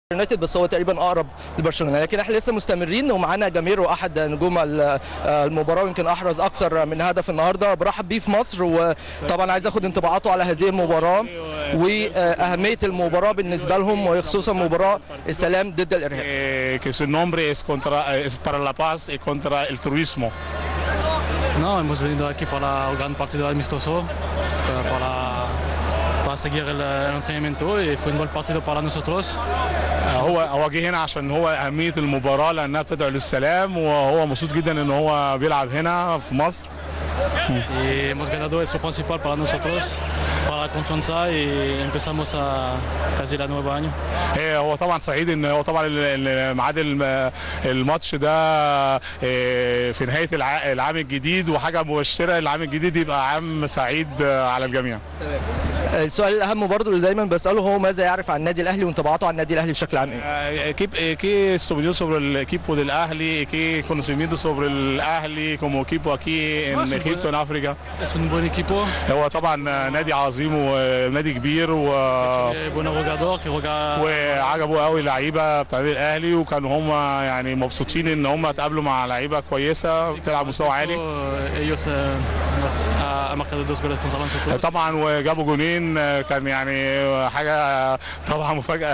يونايتد بس هو تقريبا اقرب لبرشلونه لكن احنا لسه مستمرين ومعانا جميرو احد نجوم ال- المباراه ويمكن احرز اكثر من هدف النهارده برحب بيه في مصر وطبعا عايز اخد انطباعاته على هذه المباراه واهميه المباراه بالنسبه لهم وخصوصا مباراه السلام ضد الارهاب eh, que su nombre es, contra, es para la paz y contra el terrorismo. No, hemos venido aquí para el gran partido amistoso, para, para, para seguir el, el entrenamiento y fue un buen partido para nosotros. هو هو جه هنا عشان هو اهميه المباراه لانها بتدعو للسلام وهو مبسوط جدا ان هو بيلعب هنا في مصر Y hemos ganado eso principal para nosotros, para la confianza y empezamos a casi el nuevo año. إيه، هو طبعا سعيد ان هو طبعا ال- ال- ميعاد الم- الماتش ده إيه، في نهايه الع- العام الجديد وحاجه مبشره العام الجديد يبقى عام سعيد على الجميع السؤال الاهم برضو اللي دايما بساله هو ماذا يعرف عن النادي الاهلي وانطباعاته عن النادي الاهلي بشكل عام ايه Eh, ¿Qué, eh, qué opinión sobre el equipo del Ahly? ¿Qué conocimiento sobre el Ahly como equipo aquí en Ah, sí, Egipto, en África? Es un buen equipo, هو طبعا نادي عظيم ونادي كبير و... eh, buenos jugadores que juega وعجبوا قوي اللعيبه بتاع النادي الاهلي وكانوا هم يعني مبسوطين ان هم اتقابلوا مع لعيبه كويسه بتلعب مستوى عالي ellos eh, nos- ha, ha marcado dos goles contra nosotros. طبعا وجابوا جونين كان يعني حاجه طبعا مفاجاه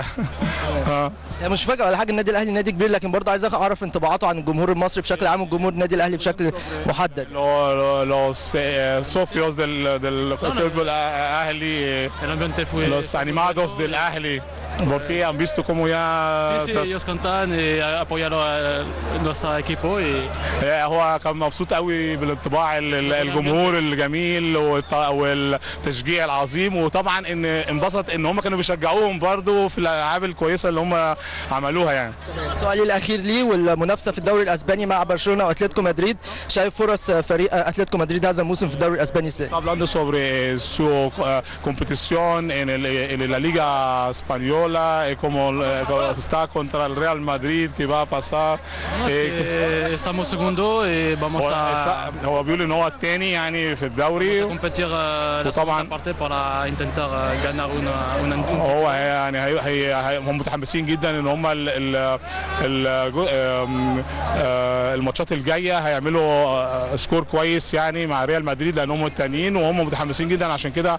آه. هي مش فاجأة ولا حاجة النادي الأهلي نادي كبير لكن برضه عايز أعرف انطباعاته عن الجمهور المصري بشكل عام والجمهور النادي الأهلي بشكل محدد. Lo- lo- los eh, socios del, del fútbol Ahly, eh, El ambiente fue... los animados del Ahly, porque han visto como ya Sí, sí, ellos cantan y apoyaron a nuestro equipo y آه، هو كان مبسوط قوي بالانطباع ال- ال- الجمهور الجميل والت- والتشجيع العظيم وطبعا ان انبسط ان هم كانوا بيشجعوهم برضو في الالعاب الكويسه اللي هم عملوها يعني سؤالي الأخير ليه والمنافسة في الدوري الأسباني مع برشلونة وأتلتيكو مدريد شايف فرص فريق أتلتيكو مدريد هذا الموسم في الدوري الأسباني إزاي؟ hablando sobre su eh, competición en, el- en la liga española y cómo eh, está contra el Real Madrid que va a pasar no, es eh, que estamos segundo y vamos هو, a, está- هو بيقول ان هو الثاني يعني في vamos a الدوري competir eh, la وطبعاً- segunda parte para intentar eh, ganar una, una, un هو يعني هي هي هي- هم متحمسين جدا ان هم ال ال ال جو- آم، آه، الماتشات الجايه هيعملوا آه، سكور كويس يعني مع ريال مدريد لان هم التانيين وهم متحمسين جدا عشان كده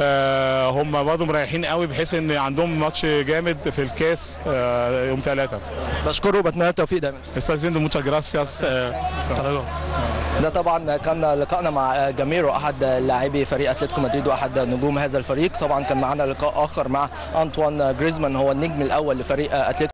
آه، هم برضه مريحين قوي بحيث ان عندهم ماتش جامد في الكاس آه، يوم ثلاثه بشكره وبتمنى التوفيق دايما. Está haciendo muchas gracias. eh, Hasta luego. ده طبعا كان لقائنا مع جميرو احد لاعبي فريق اتلتيكو مدريد واحد نجوم هذا الفريق طبعا كان معنا لقاء اخر مع انطوان جريزمان هو النجم الاول لفريق اتلتيكو